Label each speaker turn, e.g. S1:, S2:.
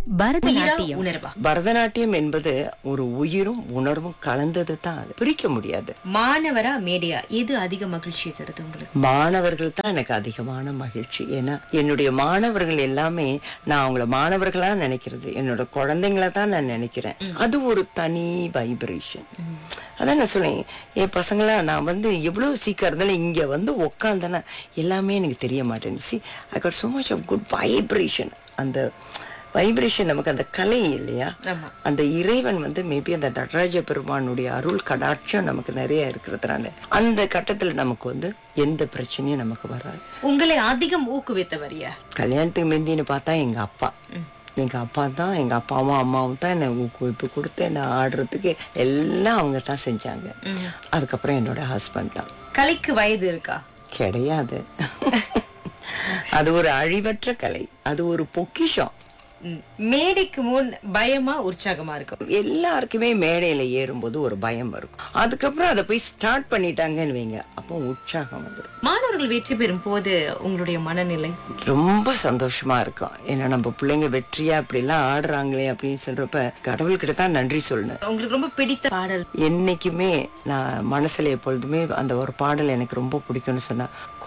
S1: பரதநாட்டியம்
S2: உணர்வா
S3: பரதநாட்டியம் என்பது ஒரு உயிரும் உணர்வும் கலந்தது தான் அது பிரிக்க முடியாது
S2: மாணவரா மேடையா எது அதிக மகிழ்ச்சியை தருது உங்களுக்கு
S3: மாணவர்கள் தான் எனக்கு அதிகமான மகிழ்ச்சி ஏன்னா என்னுடைய மாணவர்கள் எல்லாமே நான் அவங்கள மாணவர்களா நினைக்கிறது என்னோட குழந்தைங்கள தான் நான் நினைக்கிறேன் அது ஒரு தனி வைப்ரேஷன் அதான் நான் சொல்றேன் என் பசங்களாம் நான் வந்து எவ்வளவு சீக்கிரம் இருந்தாலும் இங்க வந்து உக்காந்தேன்னா எல்லாமே எனக்கு தெரிய மாட்டேன்னு see I got so much of good vibration அந்த வைப்ரேஷன் நமக்கு அந்த கலை இல்லையா
S2: ஆமா.
S3: அந்த இறைவன் வந்து மேபி அந்த நடராஜ பெருமானுடைய அருள் கடாட்சம் நமக்கு நிறைய இருக்கிறதுனால அந்த கட்டத்துல நமக்கு வந்து எந்த பிரச்சனையும் நமக்கு வராது
S2: உங்களை அதிகம் ஊக்குவித்தவர் யார்
S3: கல்யாணத்துக்கு முந்தின்னு பார்த்தா எங்க அப்பா எங்க அப்பா தான் எங்க அப்பாவும் அம்மாவும் தான் என்னை ஊக்குவிப்பு கொடுத்து என்னை ஆடுறதுக்கு எல்லாம் அவங்க தான் செஞ்சாங்க அதுக்கப்புறம் என்னோட ஹஸ்பண்ட் தான்
S2: கலைக்கு வயது இருக்கா
S3: கிடையாது அது ஒரு அழிவற்ற கலை அது ஒரு பொக்கிஷம்
S2: ம். மேடைக்கு முன் பயமா உற்சாகமா இருக்கும்
S3: எல்லாருக்குமே மேடையில ஏறும்போது ஒரு பயம் இருக்கும் அதுக்கப்புறம் அதை போய் ஸ்டார்ட் பண்ணிட்டாங்கன்னு வைங்க அப்போ உற்சாகம் வந்துடும்
S2: மாணவர்கள் வெற்றி பெறும் போது உங்களுடைய மனநிலை
S3: ரொம்ப சந்தோஷமா இருக்கும் ஏன்னா நம்ம பிள்ளைங்க வெற்றியா இப்படி எல்லாம் ஆடுறாங்களே அப்படின்னு சொல்றப்ப கடவுள்கிட்ட தான் நன்றி சொல்லணும்
S2: உங்களுக்கு ரொம்ப பிடித்த பாடல்
S3: என்னைக்குமே நான் மனசுல எப்பொழுதுமே அந்த ஒரு பாடல் எனக்கு ரொம்ப பிடிக்கும்னு சொன்னா